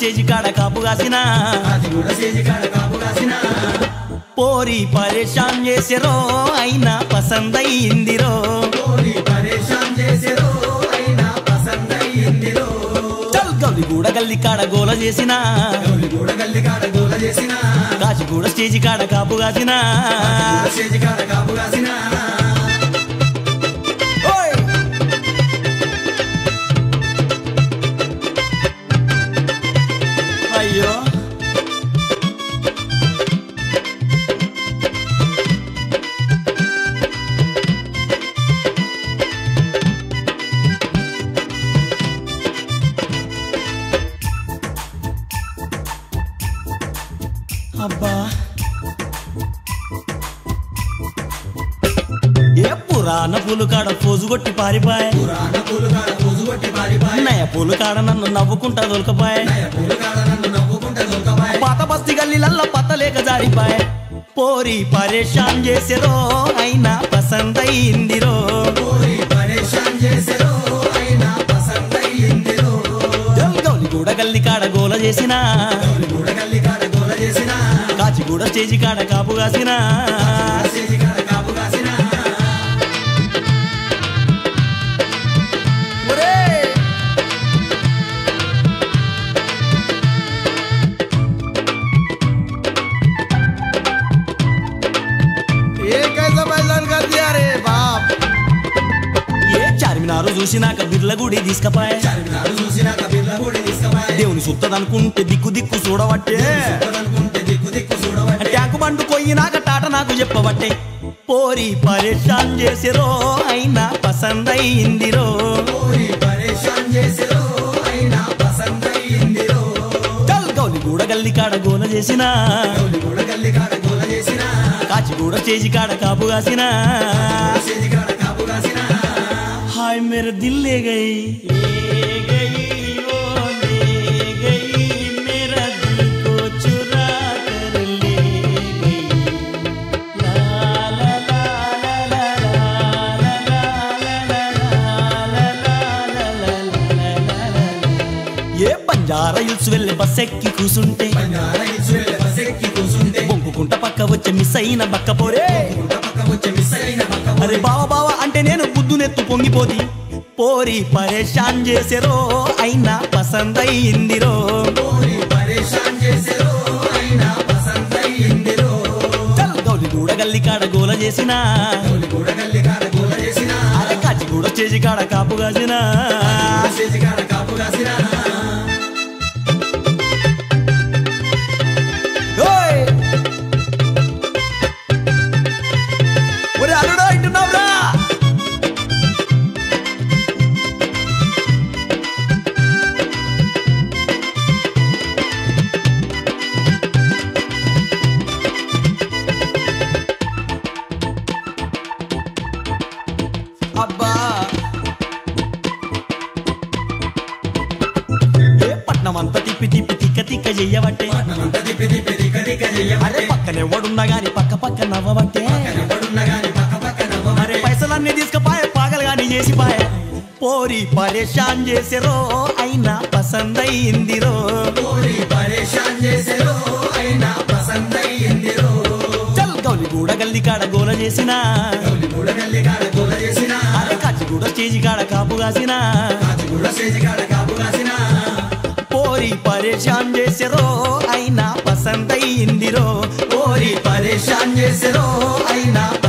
Stage కాడ కాపు కాసిన Kachiguda stage కాడ కాపు కాసిన పోరి పరేషాన్ చేసిరో అయినా పసందయిందిరో కోరి పరేషాన్ చేసిరో అయినా పసందయ్యిందిరో చల్ గౌలి గూడ గల్లి కాడ గోల చేసిన గౌలి గూడ గల్లి కాడ గోల చేసిన కాచిగూడ స్టేజ్ కాడ కాపు కాసిన కాచిగూడ స్టేజ్ కాడ కాపు కాసిన ఓయ్! అయ్యో అబ్బా ఏ పురాణ పూలు కాడ పోజు కొట్టి పారిపాయ్ పురాణ పూలు కాడ పూజు కొట్టి పారిపాయ నయ పూలు కాడ నన్ను నవ్వుకుంటా దొలకపాయ్ నయ పూలు కాడ నన్ను నవ్వుకుంటే దొరకపాయ పాత బస్తి గల్లీలల్ల పత్తలేక జారిపాయ్ పోరి పరేషాన్ చేసేరో అయినా పసందయిందిరో కోరి పరేషాన్ చేసిరో అయినా పసందయ్యిందిరో జల్ గౌలి గూడ గల్లి కాడ గోల చేసిన గౌలి గూడ గల్లి కాడ గోల చేసిన కాచిగూడ స్టేజి కాడ కాపు కాసిన స్టేజ్ కాడ కాపు కాసిన ఒరేయ్! ये कैसा फैसल कर दिया रे बाप ఏ చార్మినారు చూసినాక బిర్ల గుడి తీసుకపాయ్ చార్మినారు చూసినాక బిర్ల గుడి తీసుకుపోయి దేవుని సుత్తదనుకుంటే దిక్కు దిక్కు చూడబట్టే అనుకుంటే దిక్కు దిక్కు చూడబట్టి ట్యాంకు బండు కొయ్యినాక టాట నాకు చెప్పబట్టే పోరి పరేషాన్ చేసిరో అయినా పసందయిందిరో కోరి పరేషాన్ చేసిరో అయినా పసందయ్యిందిరో చల్ గౌలి గూడ గల్లి కాడ గోల చేసిన గౌలి గూడ గల్లి కాడ గోల చేసిన కాచిగూడ స్టేజి కాడ కాపు కాసిన స్టేజ్ కాడ కాపు కాసిన హాయ్ మేర దిల్ లే గయి లే గయి ఓ లే గయి మేరా దిల్ కో చురా కర్ లే గయి లా లా లా లా లా లా లా లా లా లా లా లా ఏ బంజారా హిల్స్ వెళ్ళి బస్ ఎక్కి కూసుంటే బంగార ఇచ్చు వెళ్ళే బస్ ఎక్కి కూసుంటే బొంకుకుంట పక్క వచ్చే మిస్ అయిన బక్క పోరే గుంట పక్క వచ్చే మిస్ అయిన పక్క అరే బావ బావ అంటే నేను బుద్ధునెత్తు పొంగిపోతి పోరి పరేషాన్ చేసేరో అయినా పసందయిందిరో కోరి పరేషాన్ చేసిరో అయినా పసందయ్యిందిరో చల్ గౌలి గూడ గల్లి కాడ గోల చేసిన గౌలి గూడ గల్లి కాడ గోల చేసిన అరే కాచి గూడ స్టేజి కాడ కాపు కాసిన స్టేజ్ కాడ కాపు కాసిన ఓయ్! ఒరే అల్లుడా ఇంటున్నావురా అబ్బా ఏ పట్నం అంతా తిప్పి తిప్పి తిక్క తిక్క చెయ్యబట్టే పట్నమంతా తిప్పి తిప్పి దిక్క దిక్క అరే చెయ్యబట్టే పక్కనే ఎవడున్నా గాని పక్క పక్క నవ్వబట్టే ఎవడున్నా గాని పక్క పక్క అరే నవ్వబట్టే పైసలన్నీ తీసుకుపోయే పాగలు గాని చేసిపాయే పోరి పరేషాన్ చేసేరో అయినా పసందయిందిరో కోరి పరేషాన్ చేసిరో అయినా పసందయ్యిందిరో చల్ గౌలి గూడ గల్లి కాడ గోల చేసిన గౌలి గూడ గల్లి కాడ గోల చేసిన అరే కాచి గూడ స్టేజి కాడ కాపు కాసిన కాచిగూడ స్టేజ్ కాడ కాపు కాసిన పోరి పరేషాన్ చేసేరో అయినా పసందయిందిరో కోరి పరేషాన్ చేసిరో అయినా